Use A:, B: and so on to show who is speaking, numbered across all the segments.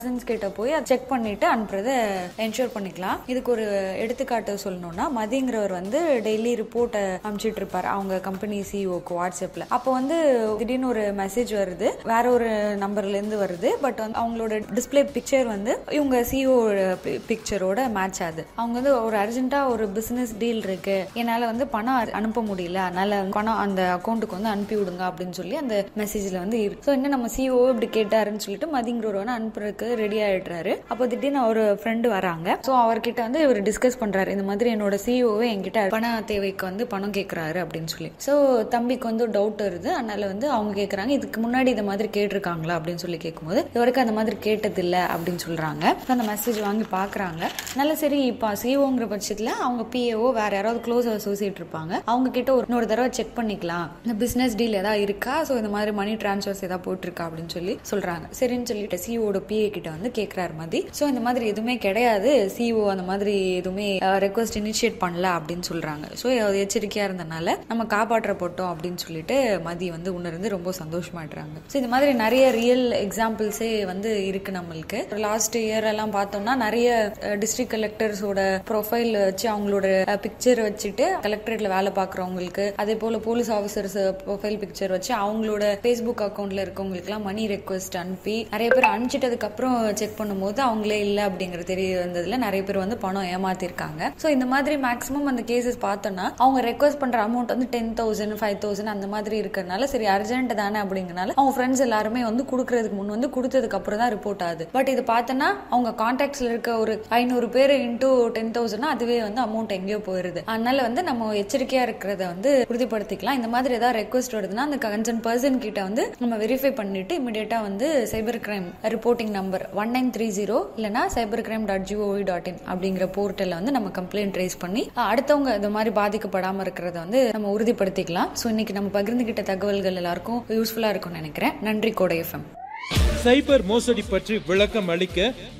A: cousins கிட்ட போய் check பண்ணிட்டு அனுப்புறத என்ஷூர் பண்ணிக்கலாம் இதுக்கு ஒரு எடுத்துக்காட்டு சொல்லணும்னா மதிங்கிறவர் வந்து டெய்லி ரிப்போர்ட்டை அனுப்பிச்சிட்டு இருப்பார் அவங்க கம்பெனி சிஓக்கு வாட்ஸ்அப்ல அப்போ வந்து திடீர்னு ஒரு மெசேஜ் வருது வேற ஒரு நம்பர்ல இருந்து வருது பட் வந்து அவங்களோட டிஸ்பிளே பிக்சர் வந்து இவங்க சிஓ பிக்சரோட மேட்ச் ஆகுது அவங்க வந்து ஒரு அர்ஜென்ட்டா ஒரு பிசினஸ் டீல் இருக்கு என்னால வந்து பணம் அ- அனுப்ப முடியல அதனால பணம் அந்த அக்கௌண்ட்டுக்கு வந்து அனுப்பி விடுங்க அப்படின்னு சொல்லி அந்த மெசேஜ்ல வந்து இருக்கு ஸோ என்ன நம்ம சிஓ இப்படி கேட்டாருன்னு சொல்லிட்டு மதிங்கிறவர் வந்து அனுப்புறதுக்கு ரெடி ஆயிடுறாரு அப்போ திடீர்னு ஒரு ஃப்ரெண்டு வராங்க ஸோ அவர்கிட்ட வந்து இவர் டிஸ்கஸ் பண்றாரு இந்த மாதிரி என்னோட சிஓவே என்கிட்ட பண தேவைக்கு வந்து பணம் கேட்கறாரு அப்படின்னு சொல்லி ஸோ தம்பிக்கு வந்து டவுட் வருது அதனால வந்து அவங்க கேட்கறாங்க இதுக்கு முன்னாடி இந்த மாதிரி கேட்டிருக்காங்களா அப்படின்னு சொல்லி கேட்கும்போது இவருக்கு அந்த மாதிரி கேட்டதில்ல அப்படின்னு சொல்றாங்க So, அந்த மெசேஜ் வாங்கி பாக்குறாங்க நல்ல சரி இப்போ சிஓங்கிற பட்சத்துல அவங்க பிஏஓ வேற யாராவது க்ளோஸ் அசோசியேட் இருப்பாங்க அவங்க கிட்ட ஒரு இன்னொரு தடவை செக் பண்ணிக்கலாம் இந்த பிசினஸ் டீல் ஏதாவது இருக்கா ஸோ இந்த மாதிரி மணி டிரான்ஸ்ஃபர்ஸ் ஏதாவது போட்டிருக்கா அப்படின்னு சொல்லி சொல்றாங்க சரின்னு சொல்லிட்டு சிஓட பிஏ கிட்ட வந்து கேட்கறாரு மதி ஸோ இந்த மாதிரி எதுவுமே கிடையாது சிஓ அந்த மாதிரி எதுவுமே ரெக்வஸ்ட் இனிஷியேட் பண்ணல அப்படின்னு சொல்றாங்க ஸோ எச்சரிக்கையா இருந்தனால நம்ம காப்பாற்றப்பட்டோம் அப்படின்னு சொல்லிட்டு மதி வந்து உணர்ந்து ரொம்ப சந்தோஷமாயிடுறாங்க ஸோ இந்த மாதிரி நிறைய ரியல் எக்ஸாம்பிள்ஸே வந்து இருக்கு நம்மளுக்கு லாஸ்ட் இயர் எல்லாம் பார்த்தோம்னா நிறைய டிஸ்ட்ரிக்ட் கலெக்டர்ஸோட ப்ரொஃபைல் வச்சு அவங்களோட பிக்சர் வச்சுட்டு கலெக்டரேட்ல வேலை பார்க்குறவங்களுக்கு அதே போல போலீஸ் ஆஃபீஸர்ஸ் ப்ரொஃபைல் பிக்சர் வச்சு அவங்களோட ஃபேஸ்புக் அக்கௌண்ட்ல இருக்கவங்களுக்குலாம் மணி ரெக்வஸ்ட் அனுப்பி நிறைய பேர் அனுப்பிச்சிட்டதுக்கு அப்புறம் செக் பண்ணும்போது அவங்களே இல்லை அப்படிங்கிற தெரிய வந்ததுல நிறைய பேர் வந்து பணம் ஏமாத்திருக்காங்க ஸோ இந்த மாதிரி மேக்ஸிமம் அந்த கேசஸ் பார்த்தோம்னா அவங்க ரெக்வஸ்ட் பண்ற அமௌண்ட் வந்து டென் தௌசண்ட் ஃபைவ் தௌசண்ட் அந்த மாதிரி இருக்கிறதுனால சரி அர்ஜென்ட் தானே அப்படிங்கறனால அவங்க ஃப்ரெண்ட்ஸ் எல்லாருமே வந்து கொடுக்கறதுக்கு முன் வந்து கொடுத்ததுக்கு அப்புறம் தான் ரிப்போர்ட் ஆகுது பட் இது பார்த்தோன்னா அவங்க கான்டாக்ட்ஸ்ல இருக்க ஒரு ஐநூறு பேர் இன்டூ டென் தௌசண்ட்னா அதுவே வந்து அமௌண்ட் எங்கேயோ போயிருது அதனால வந்து நம்ம எச்சரிக்கையா இருக்கிறத வந்து உறுதிப்படுத்திக்கலாம் இந்த மாதிரி ஏதாவது ரெக்வஸ்ட் வருதுன்னா அந்த கன்சர்ன் பர்சன் கிட்ட வந்து நம்ம வெரிஃபை பண்ணிட்டு இமிடியேட்டா வந்து cyber crime reporting number one nine three zero இல்லைனா cyber crime dot G O V dot in அப்படிங்கிற போர்ட்டல்ல வந்து நம்ம கம்ப்ளைண்ட் ரைஸ் பண்ணி அஹ், அடுத்தவங்க இந்த மாதிரி பாதிக்கப்படாம இருக்கிறத வந்து நம்ம உறுதிப்படுத்திக்கலாம் ஸோ இன்னைக்கு நம்ம பகிர்ந்துகிட்ட தகவல்கள் எல்லாருக்கும் யூஸ்ஃபுல்லா இருக்கும்னு நினைக்கிறேன் நன்றி கோடை எஃப்எம்
B: சைபர் மோசடி பற்றி விளக்கம் அளிக்க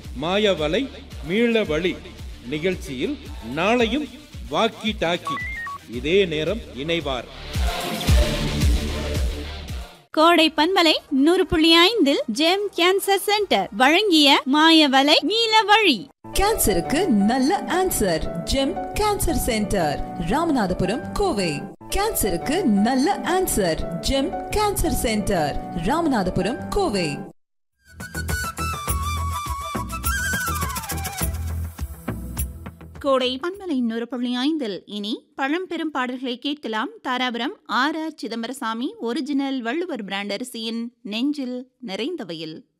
B: மாயவலை மீள வழி நிகழ்ச்சியில் நாளையும் வாக்கி டாக்கி இதே நேரம் இணைவார்
C: கோடை பண்பலை நூறு புள்ளி ஐந்தில் ஜெம் கேன்சர் சென்டர் வழங்கிய மாயவலை நீல வழி
D: கேன்சருக்கு நல்ல answer Gem cancer centre Ramanathapuram Kovai கேன்சருக்கு நல்ல answer Gem cancer centre Ramanathapuram Kovai
C: Kodai பண்பலை நூறு புள்ளி ஐந்தில் இனி பழம்பெரும் பாடல்களை கேட்கலாம் Dharapuram R R Chidambarasamy original Valluvar brand அரிசியின் நெஞ்சில் நிறைந்தவையில்